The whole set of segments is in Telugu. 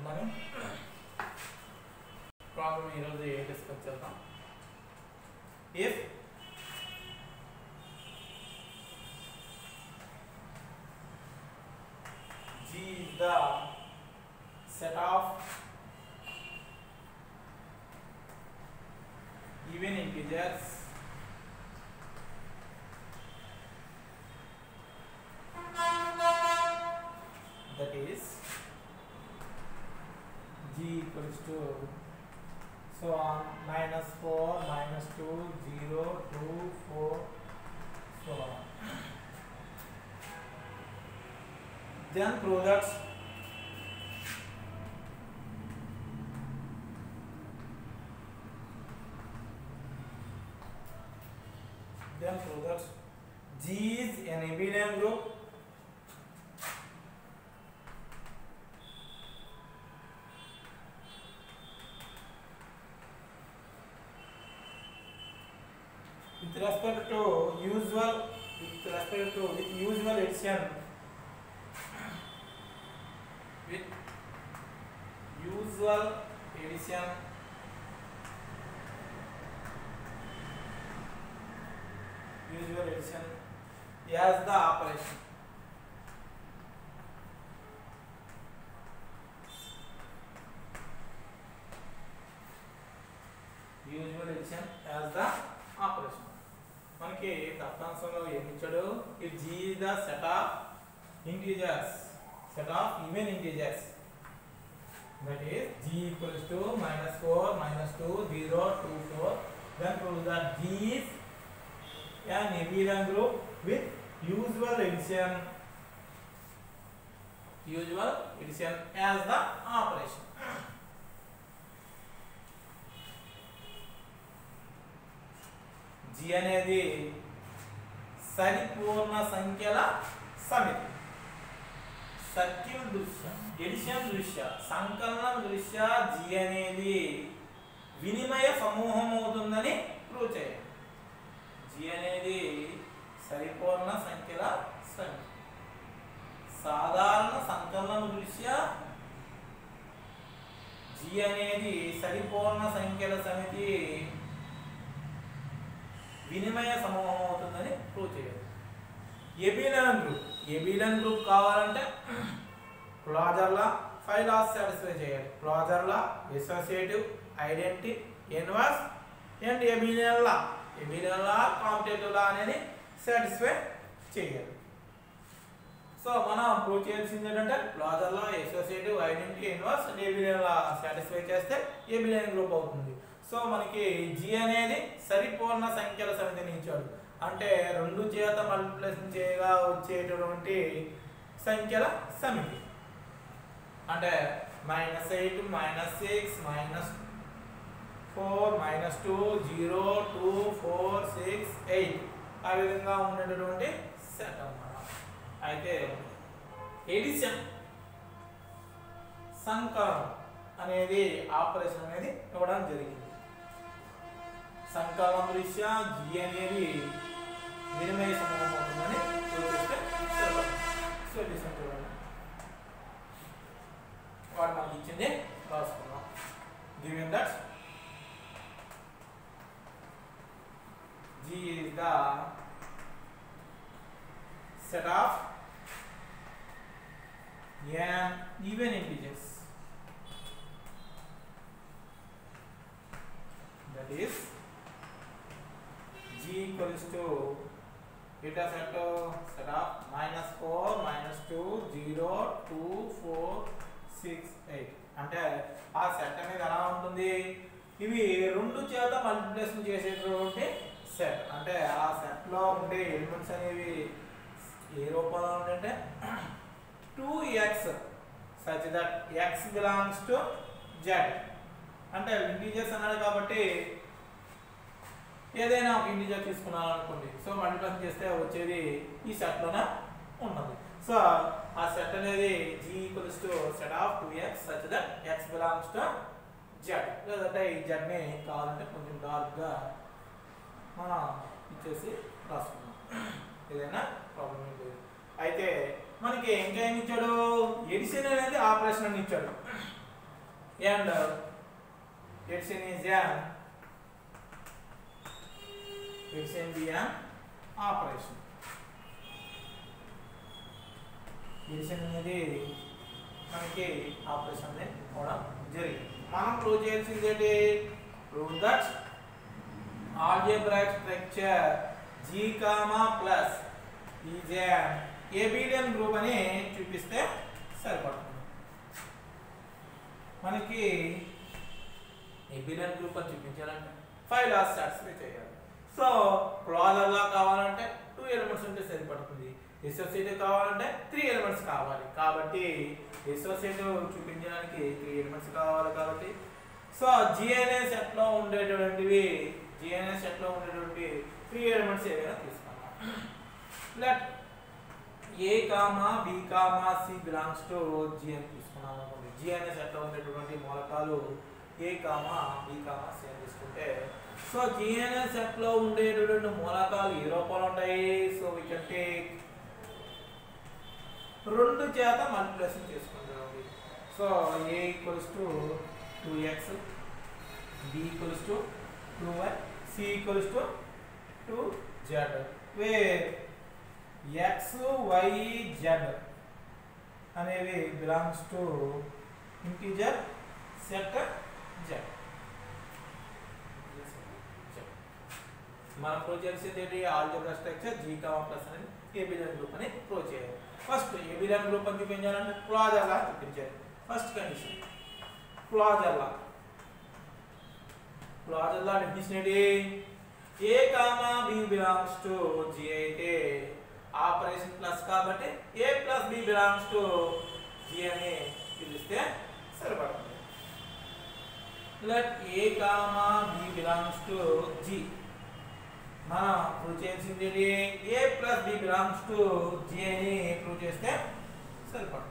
మనం ప్రాబ్లం ఈరోజు ఏ డిస్కస్ చేద్దాం if G is the set of even integers that is G equals to so on minus 4 minus 2 0 2 4 so on then prove that then prove that G is an abelian group with respect to usual with respect to with usual addition with usual addition usual addition as the operation usual addition as the operation మనకి దత్తాంశంలో ఏమి ఇచ్చాడు ఈ G the set of integers set of even integers that is g equals to minus 4 minus 2 0 2 4 then prove that g is an abelian group with usual addition usual addition as the operation g అనేది సరిపూర్ణ సంఖ్యల సమితి సర్కిల్ దృశ్య ఎడిషన్ దృశ్య సంకలనం దృశ్య జి అనేది వినిమయ సమూహం అవుతుందని ప్రూవ్ చేయాలి జి అనేది సరిపూర్ణ సంఖ్యల సమితి సాధారణ సంకలనం దృశ్య జి అనేది సరిపూర్ణ సంఖ్యల సమితి వినిమయ సమూహం అవుతుందని ప్రూవ్ చేయాలి ఎబిలన్ గ్రూప్ ఎబిలన్ గ్రూప్ కావాలంటే క్లాజర్లా ఫైవ్ లాస్ సాటిస్ఫై చేయాలి closure law associative identity inverse and abelian law abelian law commutative law అనేది సాటిస్ఫై చేయాలి సో మనం ప్రూవ్ చేయాల్సింది ఏంటంటే closure law associative identity inverse and abelian law satisfy చేస్తే ఎబిలియన్ గ్రూప్ అవుతుంది సో మనకి జి అనేది సరిపూర్ణ సంఖ్యల సమితిని ఇచ్చాడు అంటే రెండు చేత మల్టిప్లికేషన్ చేయగా వచ్చేటటువంటి సంఖ్యల సమితి అంటే minus eight minus six minus four minus two zero two four six eight ఆ విధంగా ఉండేటటువంటి సెట్ అన్నమాట అయితే ఎడిషన్ సంకలనం అనేది ఆపరేషన్ అనేది ఇవ్వడం జరిగింది సంకలనం దృష్ట్యా జి అనేది వినిమయ సమూహం అవుతుందని చూపిస్తే సొల్యూషన్ చూడండి వాడు మనకి ఇచ్చింది రాసుకున్నాం given that G is the set of n even integers that is g equals to data set of set of minus 4 minus 2 0 2 4 6 8 అంటే ఆ సెట్ అనేది ఎలా ఉంటుంది ఇవి రెండు చేత మల్టిప్లికేషన్ చేసేటటువంటి సెట్ అంటే ఆ సెట్ లో ఉండే ఎలిమెంట్స్ అనేవి ఏ రూపంలో ఉంటాయంటే two x such that x belongs to Z అంటే ఇంటీజర్స్ అన్నాడు కాబట్టి ఏదైనా ఒక ఇంటీజర్ తీసుకున్నాను అనుకోండి సో మల్టిప్లికేషన్ చేస్తే వచ్చేది ఈ సెట్లోనే ఉన్నది సో ఆ సెట్ అనేది G equals to set of two x such that x belongs to Z లేదంటే ఈ జెడ్ని కావాలంటే కొంచెం డార్క్గా మనం ఇచ్చేసి రాసుకున్నాం ఏదైనా ప్రాబ్లం ఏం లేదు అయితే మనకి ఇంకా ఏమి ఇచ్చాడు ఎడిషన్ అనేది ఆపరేషన్ అని ఇచ్చాడు and uh, addition is an addition be an operation addition అనేది మనకి ఆపరేషన్ అనేది కూడా జరిగింది మనం ప్రూవ్ చేయాల్సింది ఏంటి prove that algebraic structure G comma plus is abelian group అని చూపిస్తే సరిపడుతుంది మనకి ఏబిలియన్ గ్రూప్ అని చూపించాలంటే ఫైవ్ లాస్ సాటిస్ఫై చేయాలి సో క్లాజర్లా కావాలంటే టూ ఎలిమెంట్స్ ఉంటే సరిపడుతుంది ఎసోసియేటివ్ కావాలంటే త్రీ ఎలిమెంట్స్ కావాలి కాబట్టి ఎసోసియేటివ్ చూపించడానికి త్రీ ఎలిమెంట్స్ కావాలి కాబట్టి సో జిఎన్ఏ సెట్లో ఉండేటువంటివి జిఎన్ఏ సెట్లో ఉండేటువంటి త్రీ ఎలిమెంట్స్ ఏదైనా తీసుకున్నాం let A comma B comma C belongs to జిఎన్ తీసుకున్నాం అనుకోండి జిఎన్ఏ సెట్లో ఉండేటువంటి మూలకాలు A comma B comma C అని తీసుకుంటే సో జిఎన్ఏ సెట్లో ఉండేటటువంటి మూలకాలు ఏ రూపంలో ఉంటాయి సో వీ కెన్ టేక్ రెండు చేత మల్టిప్లికేషన్ చేసుకుంటాం so A equals to two x B equals to two y C equals to two z where x y z అనేవి belongs to integer set Z మనం ప్రూవ్ చేసేది ఏంటి algebra structure G comma plus అనేది ఏబిలియన్ గ్రూప్ అని ప్రూవ్ చేయాలి ఫస్ట్ ఏబిలియన్ గ్రూప్ అని చూపించాలంటే క్లాజర్ లా చూపించాలి first condition closure law closure law definition ఏంటి A comma B belongs to G అయితే ఆపరేషన్ ప్లస్ కాబట్టి ఏ plus B belongs to G అని పిలిస్తే సరిపడుతుంది let A comma B belongs to G మనం ప్రూవ్ చేయాల్సింది ఏంటి A plus B belongs to G అని ప్రూవ్ చేస్తే సరిపడుతుంది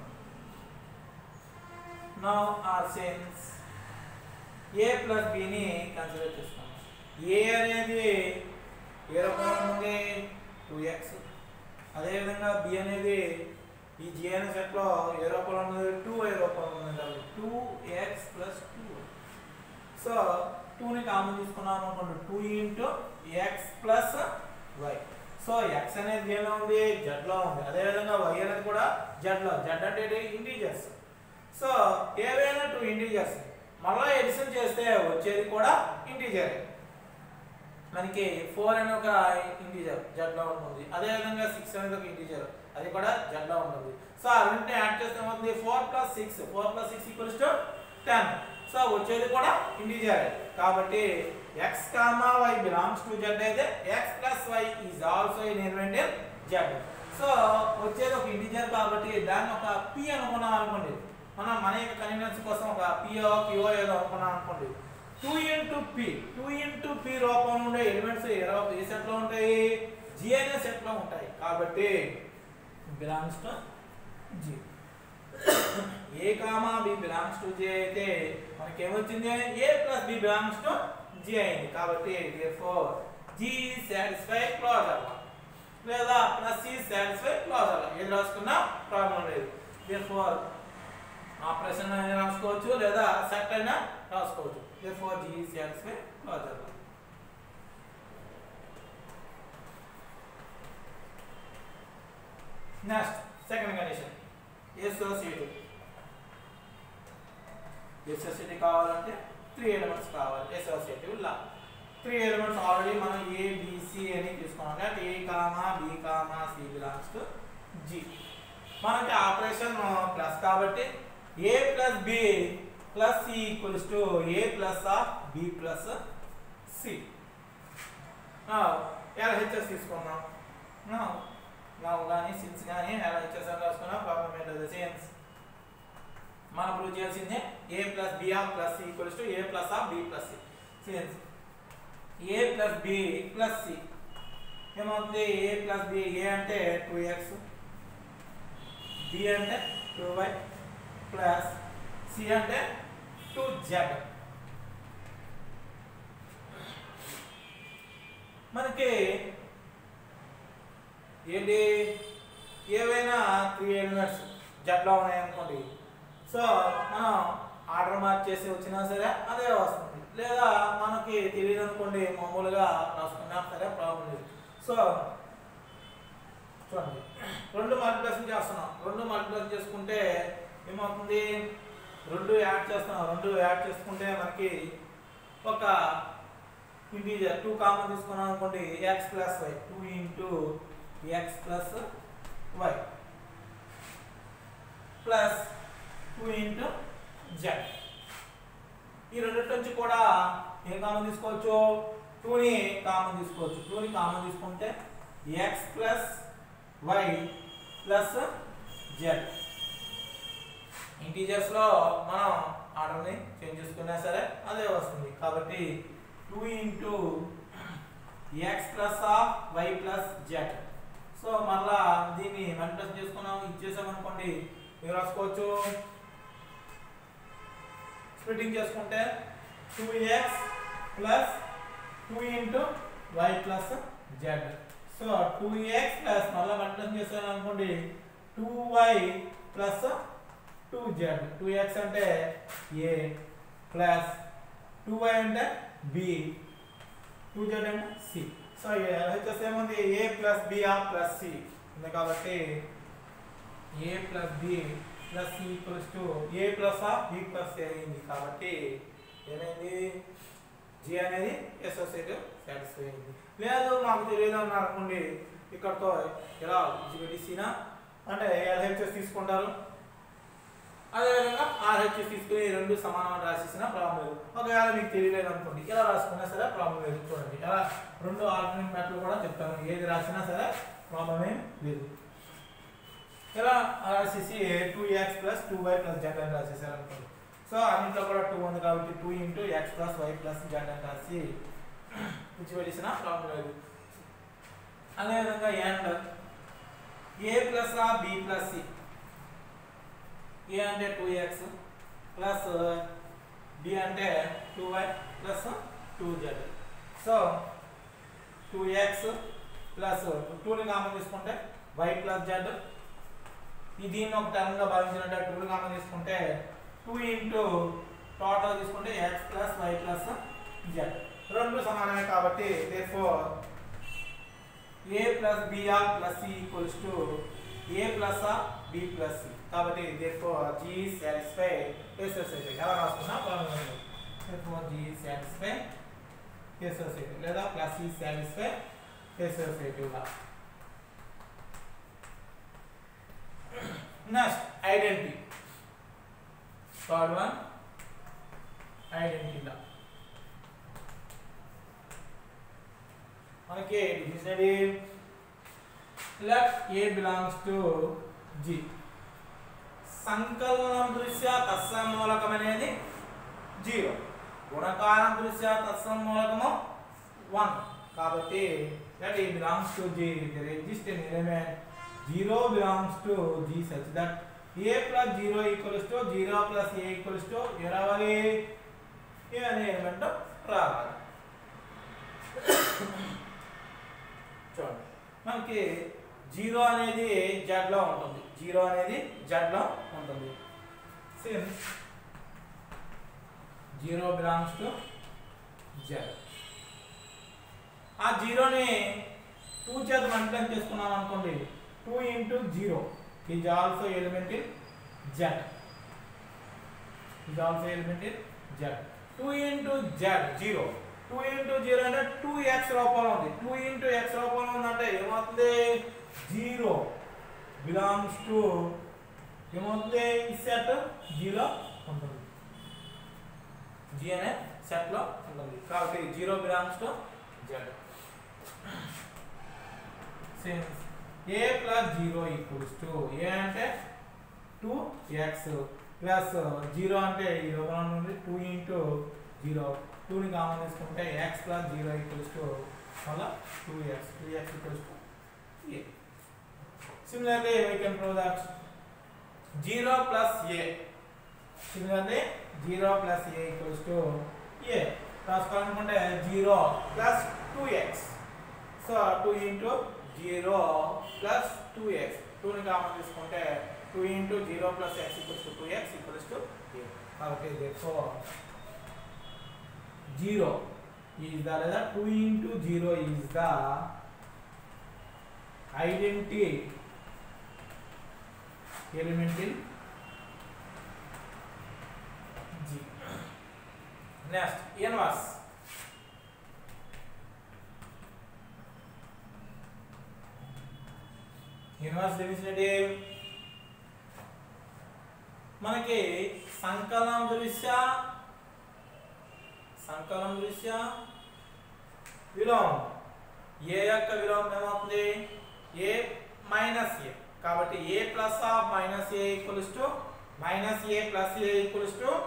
now our sense A plus బిని కన్సిడర్ చేస్తాం ఏ అనేది ఏ రూపంలో ఉంది టూ ఎక్స్ అదేవిధంగా బి అనేది ఈ జి అనే సెట్లో ఏ రూపంలో ఉంది టూ ఏ రూపంలో ఉంది కాబట్టి two x plus two so టూని కామన్ తీసుకున్నాం అనుకోండి two into x plus y so x అనేది దేనిలో ఉంది జెడ్లో ఉంది అదేవిధంగా వై అనేది కూడా జెడ్లో జెడ్ అంటే ఇంటీజర్స్ సో ఏవైనా టూ ఇంటీజర్స్ మళ్ళీ ఎడిషన్ చేస్తే వచ్చేది కూడా ఇంటీజర్ మనకి ఫోర్ అనే ఒక ఇంటీజర్ జెడ్లో ఉంటుంది అదేవిధంగా సిక్స్ అనేది ఒక ఇంటీజర్ అది కూడా జెడ్లో ఉంటుంది సో ఆ రెండింటిని యాడ్ చేస్తే ఏమవుతుంది four plus six four plus six equals to ten so వచ్చేది కూడా ఇంటీజర్ కాబట్టి x comma y belongs to Z అయితే x plus y is also in element in Z so వచ్చేది ఒక ఇంటీజర్ కాబట్టి దాన్ని ఒక పి అనుకున్నాం అనుకోండి మనం మన యొక్క కన్వీనియన్స్ కోసం ఒక పిఓ క్యూఓ ఏదో అనుకున్నాం అనుకోండి two into p two into p రూపంలో ఉండే ఎలిమెంట్స్ ఏ రూ- ఏ సెట్లో ఉంటాయి జిఎన్ఏ సెట్లో ఉంటాయి కాబట్టి belongs to G a comma B belongs to G అయితే మనకి ఏమొచ్చింది a plus B belongs to G అయింది కాబట్టి ఫోర్ జి సాటిస్ఫై క్లాజ్ అవ్వ లేదా ప్లస్ సి సాటిస్ఫై క్లాజ్ అవ్వ ఏది రాసుకున్నా ప్రాబ్లం లేదు ఫోర్ ఆపరేషన్ అయినా రాసుకోవచ్చు లేదా సెట్ అయినా రాసుకోవచ్చు ఫోర్ జి సాటిస్ఫై క్లాజ్ అవ్వ next second condition associative associative కావాలంటే త్రీ ఎలిమెంట్స్ కావాలి associative law three elements already మనం ఏ బిసి అని తీసుకున్నాం అంటే a comma B comma C belongs to G మనకి ఆపరేషన్ ప్లస్ కాబట్టి ఏ plus b plus c equals to a plus of b plus c LHS తీసుకున్నాం నవ్ కానీ సిన్స్ కానీ ఎల్హెచ్ఎస్ అని రాసుకున్నాం ప్రాబ్లం ఏంటది సేమ్స్ మనం ప్రూవ్ చేయాల్సిందే ఏ plus b of plus equals to a plus of b plus c సేమ్స్ a plus b plus c ఏమవుతుంది ఏ ప్లస్ బి ఏ అంటే టూ ఎక్స్ బి అంటే టూ వై ప్లస్ సి అంటే టూ జెడ్ మనకి ఏంటి ఏవైనా త్రీ ఎలిమెంట్స్ జట్లో ఉన్నాయనుకోండి సో మనం ఆర్డర్ మార్చి మార్చేసి వచ్చినా సరే అదే వస్తుంది లేదా మనకి తెలియదు అనుకోండి మామూలుగా రాసుకున్నా సరే ప్రాబ్లం లేదు సో చూడండి రెండు మల్టిప్లికేషన్ చేస్తున్నాం రెండు మల్టిప్లికేషన్ చేసుకుంటే ఏమవుతుంది రెండు యాడ్ చేస్తున్నాం రెండు యాడ్ చేసుకుంటే మనకి ఒక ఇంటీజర్ టూ కామన్ తీసుకున్నాం అనుకోండి x plus y two into x plus y plus two into z ఈ రెండింటి నుంచి కూడా ఏం కామన్ తీసుకోవచ్చు టూని కామన్ తీసుకోవచ్చు టూని కామన్ తీసుకుంటే x plus y plus z ఇంటీజర్స్లో మనం ఆర్డర్ని చేంజ్ చేసుకున్నా సరే అదే వస్తుంది కాబట్టి two into x plus of y plus z so మళ్ళా దీన్ని మల్టిప్లస్ చేసుకున్నాం ఇచ్చేసామనుకోండి మీరు రాసుకోవచ్చు స్ప్లిటింగ్ చేసుకుంటే two x plus two into y plus z so two x plus మళ్ళీ మల్టిప్లస్ చేసాను అనుకోండి two y plus two z two x అంటే ఏ ప్లస్ టూ వై అంటే బి టూ జెడ్ అంటే సి సో హెచ్ఎస్ ఏముంది a plus b or plus c ఉంది కాబట్టి ఏ plus b plus c equals to a plus of b plus a అయింది కాబట్టి ఏమైంది జి అనేది అసోసియేటివ్ సాటిస్ఫై అయింది లేదు మాకు తెలియదు అన్నారు అనుకోండి ఇక్కడతో ఎలా జిబిడిసినా అంటే ఎల్హెచ్ఎస్ తీసుకుంటారు అదేవిధంగా ఆర్హెచ్ఎస్ తీసుకుని ఈ రెండు సమానమైన రాసేసిన ప్రాబ్లం లేదు ఒకవేళ మీకు తెలియలేదు అనుకోండి ఇలా రాసుకున్నా సరే ప్రాబ్లం లేదు చూడండి ఎలా రెండు ఆల్టర్నేట్ మ్యాథ్లు కూడా చెప్తాను ఏది రాసినా సరే ప్రాబ్లం ఏం లేదు ఇలా రాసేసి two x plus two y plus z అని రాసేసారు అనుకోండి సో అన్నింటిలో కూడా టూ ఉంది కాబట్టి two into x plus y plus z అని రాసి ఇచ్చి పెట్టేసిన ప్రాబ్లం లేదు అదేవిధంగా ఎండ్ ఏ ప్లస్ ఆ బి ప్లస్ సి ఏ అంటే టూ ఎక్స్ ప్లస్ బి అంటే two y plus two z so two x plus టూని కామన్ తీసుకుంటే వై ప్లస్ జెడ్ ఈ దీన్ని ఒక టర్మ్గా భావించినట్టే టూని కామన్ తీసుకుంటే టూ ఇంటూ టోటల్ తీసుకుంటే x plus y plus z రెండు సమానమే కాబట్టి therefore a plus b or plus c equals to a plus or b plus c కాబట్టి దేర్ఫోర్ జి సాటిస్ఫై ఎసోసియేటివ్ ఎలా రాసుకున్నా problem therefore G satisfy associative లేదా ప్లస్ సి సాటిస్ఫై ఎసోసియేటివ్ గా next identity third one identity law మనకి dictionary let a belongs to G సంకలనం దృష్ట్యా తత్సమూలకం అనేది జీరో గుణకారం దృష్ట్యా తత్సమూలకము వన్ కాబట్టి let a belongs to G there exists an element 0 belongs to g such that a plus 0 equals to 0 plus a equals to a రావాలి ఏ అనే ఎలిమెంట్ రావాలి చూడండి మనకి జీరో అనేది జడ్ లో ఉంటుంది జీరో అనేది జడ్ లో ఉంటుంది same zero belongs to z ఆ జీరోని టూ చేత మల్టిప్లై చేసుకున్నాం అనుకోండి two into zero is also element in z is also element in z two into z zero two into zero అంటే టూ ఎక్స్ రూపంలో ఉంది టూ ఇంటూ ఎక్స్ రూపంలో ఉందంటే ఏమవుతుంది జీరో బిలాంగ్స్ టు ఏమవుతుంది ఈ సెట్ జీరో ఉంటుంది జీ అనే సెట్ లో ఉంటుంది కాబట్టి zero belongs to z since a plus zero equals to a అంటే టూ ఎక్స్ ప్లస్ జీరో అంటే ఈ రూపంలో ఉంది టూ ఇంటూ జీరో టూని కామన్ తీసుకుంటే x plus zero equals to మళ్ళా two x two x equals to a similarly we can prove that zero plus a similarly zero plus a equals to a రాసుకోవాలనుకుంటే zero plus two x so two into zero plus two x టూని కామన్ తీసుకుంటే two two into zero plus x equals to two x equals to zero కాబట్టి therefore జీరో ఈజ్ ద లేదా two into zero is the identity element in G. Next, inverse. Inverse definition ఏంటి మనకి సంకలనం దృశ్యా సంకలనం దృశ్యా విలోమం ఏ యొక్క విలోమం ఏమవుతుంది ఏ మైనస్ ఏ కాబట్టి ఏ plus of minus a equals to minus a plus a equals to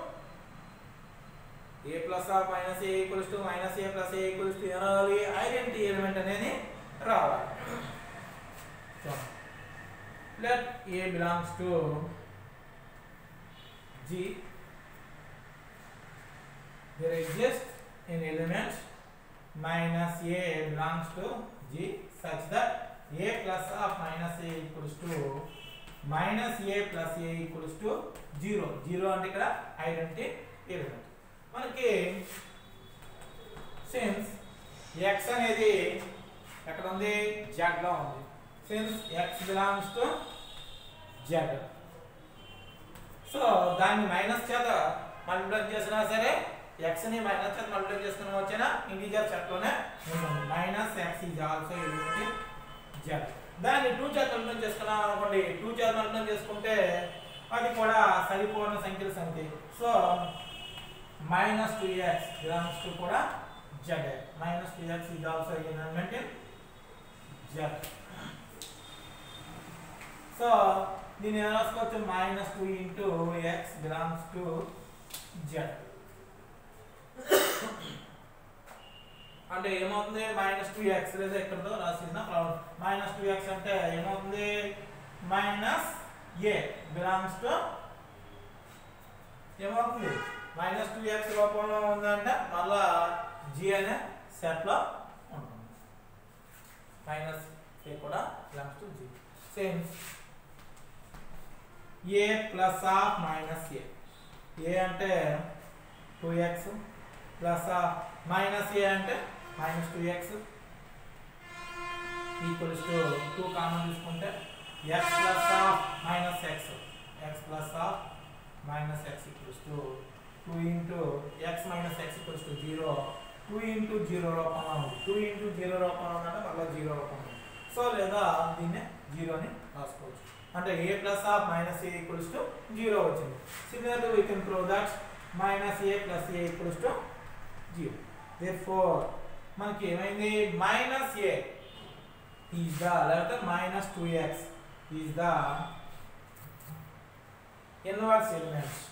a plus of minus a equals to minus a plus a equals to రావాలి ఐడెంటిటీ ఎలిమెంట్ అనేది రావాలి let a belongs to G there exists an element minus a belongs to g such that a plus of minus a equals to minus a plus a equals to 0 0 అంటే ఇక్కడ ఐడెంటిటీ ఎలిమెంట్ మనకి సిన్స్ x అనేది ఎక్కడ ఉంది z లో ఉంది since x belongs to z so దాన్ని మైనస్ చేత మల్టిప్లై చేసినా సరే x ని మైనస్ చేత మల్టిప్లై చేసుకుని వచ్చిన ఇంటీజర్ సెట్ లోనే ఉంటుంది minus x is also element z దాన్ని టూ చేత మల్టిప్లై చేసుకున్నాం అనుకోండి టూ చేత మల్టిప్లై చేసుకుంటే అది కూడా సరిపోయిన సంఖ్యల సంఖ్య so minus two x belongs to కూడా z minus two x is also element in z so దీన్ని ఎలా రాసుకోవచ్చు minus two into x belongs to Z అంటే ఏమవుతుంది మైనస్ టూ ఎక్స్ లేదా ఎక్కడతో రాసిన ప్రాబ్లం మైనస్ టూ ఎక్స్ అంటే ఏమవుతుంది మైనస్ ఏ బిలాంగ్స్ టు ఏమవుతుంది మైనస్ టూ ఎక్స్ రూపంలో ఉందంటే మళ్ళా జి అనే సెట్లో ఉంటుంది మైనస్ ఏ కూడా belongs to G same a plus of minus a a అంటే two x plus of minus a అంటే minus two x equals to two common తీసుకుంటే x plus of minus x x plus of minus x equals to two into x minus x equals to zero two into zero రూపంలో ఉంది టూ ఇంటూ జీరో రూపంలో ఉందంటే మళ్ళీ జీరో రూపంలో ఉంది సో లేదా దీన్నే జీరోని రాసుకోవచ్చు అంటే a plus of minus a equals to zero వచ్చింది similarly we can prove that minus a plus a equals to zero therefore మనకి ఏమైంది మైనస్ ఏ ఈజ్ ద లేకపోతే minus two x is the inverse elements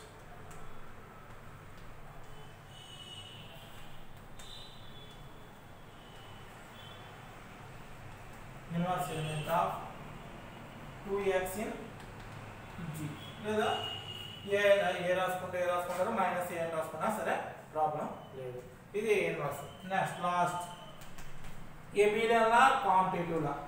inverse element of two x in G లేదా ఏ ఏ రాసుకుంటే ఏ రాసుకుంటారో మైనస్ ఏ అని రాసుకున్నా సరే ప్రాబ్లం లేదు ఇది inverse next last abelian law commutative law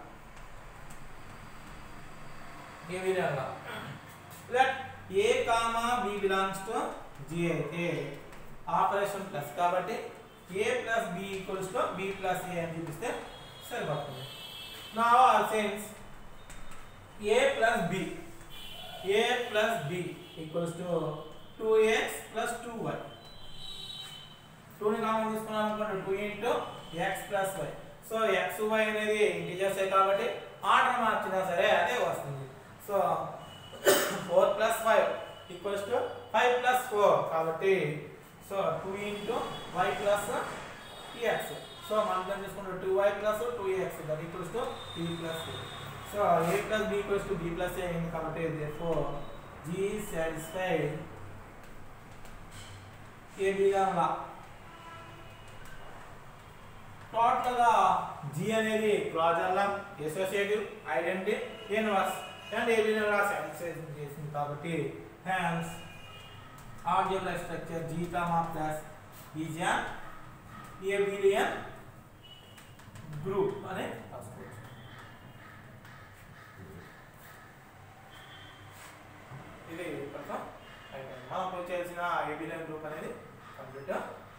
abelian law let A comma B belongs to G అయితే ఆపరేషన్ ప్లస్ కాబట్టి ఏ plus b equals to b plus a అని చూపిస్తే సరిపోతుంది నా sense A plus b a plus b equals to two x plus two y టూని కామన్ తీసుకున్నాం అనుకోండి two into x plus y so x y అనేది ఇంటిజర్సే కాబట్టి ఆర్డర్ మార్చినా సరే అదే వస్తుంది so four plus five equals to five plus four కాబట్టి so two into y plus x so మనం తీసుకుంటే two y plus two x that equals to T plus so a plus b equals to b plus a అయింది కాబట్టి therefore g satisfied ఏ బిగాన్ లా టోటల్ గా జి అనేది closure law associative identity inverse and abelian law satisfy చేసింది కాబట్టి hence algebra structure G comma plus is an abelian group అని రాసుకోవచ్చు మనం ప్రూవ్ చేయాల్సిన ఏబిలైన్ గ్రూప్ అనేది కంప్లీట్